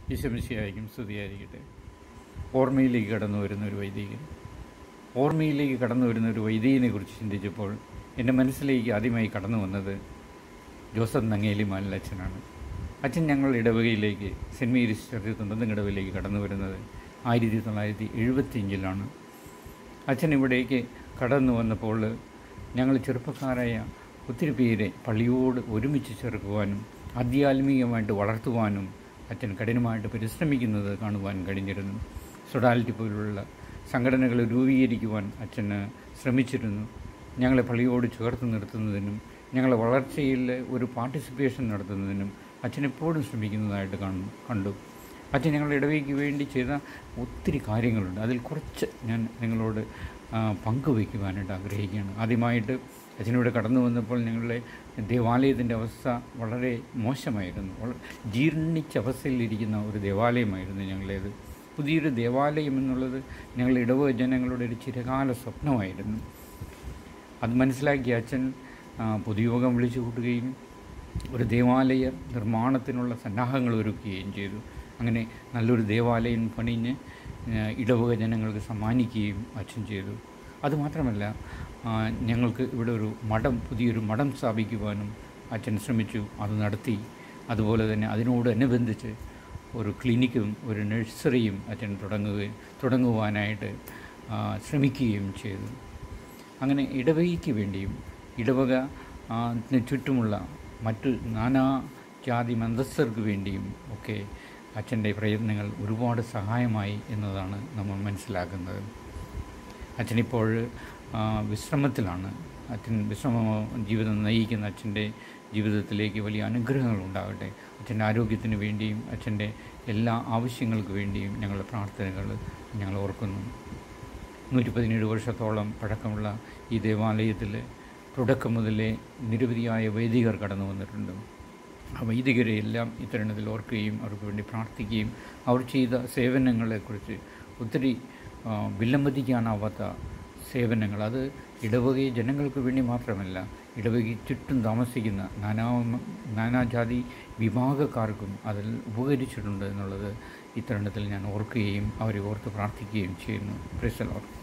ഈശംശിയായിരിക്കും സ്തുതിയായിരിക്കട്ടെ ഓർമ്മയിലേക്ക് കടന്നു വരുന്ന ഒരു വൈദികൻ ഓർമ്മയിലേക്ക് കടന്നു വരുന്ന ഒരു വൈദികനെ കുറിച്ച് ചിന്തിച്ചപ്പോൾ എൻ്റെ മനസ്സിലേക്ക് ആദ്യമായി കടന്നു വന്നത് ജോസഫ് നങ്ങേലി മാലിൽ അച്ഛനാണ് അച്ഛൻ ഞങ്ങൾ ഇടവകയിലേക്ക് സെൻറ്റ് മേരീസ് ചർച്ച് തുണ്ടന്തം ഇടവയിലേക്ക് കടന്നു വരുന്നത് ആയിരത്തി തൊള്ളായിരത്തി എഴുപത്തിയഞ്ചിലാണ് അച്ഛൻ ഇവിടേക്ക് കടന്നു വന്നപ്പോൾ ഞങ്ങൾ ചെറുപ്പക്കാരായ ഒത്തിരി പേരെ പള്ളിയോട് ഒരുമിച്ച് ചേർക്കുവാനും ആധ്യാത്മികമായിട്ട് വളർത്തുവാനും അച്ഛൻ കഠിനമായിട്ട് പരിശ്രമിക്കുന്നത് കാണുവാൻ കഴിഞ്ഞിരുന്നു സൊഡാലിറ്റി പോലുള്ള സംഘടനകൾ രൂപീകരിക്കുവാൻ അച്ഛന് ശ്രമിച്ചിരുന്നു ഞങ്ങളെ പള്ളിയോട് ചേർത്ത് നിർത്തുന്നതിനും ഞങ്ങളെ വളർച്ചയിൽ ഒരു പാർട്ടിസിപ്പേഷൻ നടത്തുന്നതിനും അച്ഛൻ എപ്പോഴും ശ്രമിക്കുന്നതായിട്ട് കാണും കണ്ടു അച്ഛൻ ഞങ്ങളുടെ ഇടവയ്ക്ക് വേണ്ടി ചെയ്ത ഒത്തിരി കാര്യങ്ങളുണ്ട് അതിൽ കുറച്ച് ഞാൻ നിങ്ങളോട് ആ, പങ്കുവയ്ക്കുവാനായിട്ട് ആഗ്രഹിക്കുകയാണ് ആദ്യമായിട്ട് അച്ഛനിവിടെ കടന്നു വന്നപ്പോൾ ഞങ്ങളുടെ ദേവാലയത്തിൻ്റെ അവസ്ഥ വളരെ മോശമായിരുന്നു വളരെ ജീർണിച്ച അവസ്ഥയിലിരിക്കുന്ന ഒരു ദേവാലയമായിരുന്നു ഞങ്ങളുടേത് പുതിയൊരു ദേവാലയം എന്നുള്ളത് ഞങ്ങളുടെ ഇടവക ജനങ്ങളുടെ ഒരു ചിരകാല സ്വപ്നമായിരുന്നു അത് മനസ്സിലാക്കിയ അച്ഛൻ ആ, പൊതുയോഗം വിളിച്ചു കൂട്ടുകയും ഒരു ദേവാലയ നിർമ്മാണത്തിനുള്ള സന്നാഹങ്ങൾ ഒരുക്കുകയും ചെയ്തു അങ്ങനെ നല്ലൊരു ദേവാലയം പണിഞ്ഞ് ആ, ഇടവക ജനങ്ങൾക്ക് സമ്മാനിക്കുകയും അച്ഛൻ ചെയ്തു അതുമാത്രമല്ല ആ, ഞങ്ങൾക്ക് ഇവിടെ ഒരു മഠം പുതിയൊരു മഠം സ്ഥാപിക്കുവാനും അച്ഛൻ ശ്രമിച്ചു അത് നടത്തി അതുപോലെ തന്നെ അതിനോടനുബന്ധിച്ച് ഒരു ക്ലിനിക്കും ഒരു നഴ്സറിയും അച്ഛൻ തുടങ്ങുകയും തുടങ്ങുവാനായിട്ട് ആ, ശ്രമിക്കുകയും ചെയ്തു അങ്ങനെ ഇടവകയ്ക്ക് വേണ്ടിയും ഇടവക ആ, ത്തിന് ചുറ്റുമുള്ള മറ്റ് നാനാ ജാതി മതസ്ഥർക്ക് വേണ്ടിയും ഒക്കെ അച്ഛൻ്റെ പ്രയത്നങ്ങൾ ഒരുപാട് സഹായമായി എന്നതാണ് നമ്മൾ മനസ്സിലാക്കുന്നത് അച്ഛനിപ്പോൾ ആ, വിശ്രമത്തിലാണ് അച്ഛൻ വിശ്രമ ജീവിതം നയിക്കുന്ന അച്ഛൻ്റെ ജീവിതത്തിലേക്ക് വലിയ അനുഗ്രഹങ്ങൾ ഉണ്ടാകട്ടെ അച്ഛൻ്റെ ആരോഗ്യത്തിന് വേണ്ടിയും അച്ഛൻ്റെ എല്ലാ ആവശ്യങ്ങൾക്ക് വേണ്ടിയും ഞങ്ങളുടെ പ്രാർത്ഥനകൾ ഞങ്ങൾ ഓർക്കുന്നു നൂറ്റി പതിനേഴ് വർഷത്തോളം പഴക്കമുള്ള ഈ ദേവാലയത്തിൽ തുടക്കം മുതലേ നിരവധിയായ വൈദികർ കടന്നു വന്നിട്ടുണ്ട് ആ വൈദികരെ എല്ലാം ഇത്തരണത്തിൽ ഓർക്കുകയും അവർക്ക് വേണ്ടി പ്രാർത്ഥിക്കുകയും അവർ ചെയ്ത സേവനങ്ങളെക്കുറിച്ച് ഒത്തിരി ആ, വിലമതിക്കാനാവാത്ത സേവനങ്ങൾ അത് ഇടവകയെ ജനങ്ങൾക്ക് വേണ്ടി മാത്രമല്ല ഇടവകയ്ക്ക് ചുറ്റും താമസിക്കുന്ന നാനാ നാനാജാതി വിഭാഗക്കാർക്കും അതിൽ ഉപകരിച്ചിട്ടുണ്ട് എന്നുള്ളത് ഇത്തരണത്തിൽ ഞാൻ ഓർക്കുകയും അവരെ ഓർത്ത് പ്രാർത്ഥിക്കുകയും ചെയ്യുന്നു പ്രിസലോട്ട്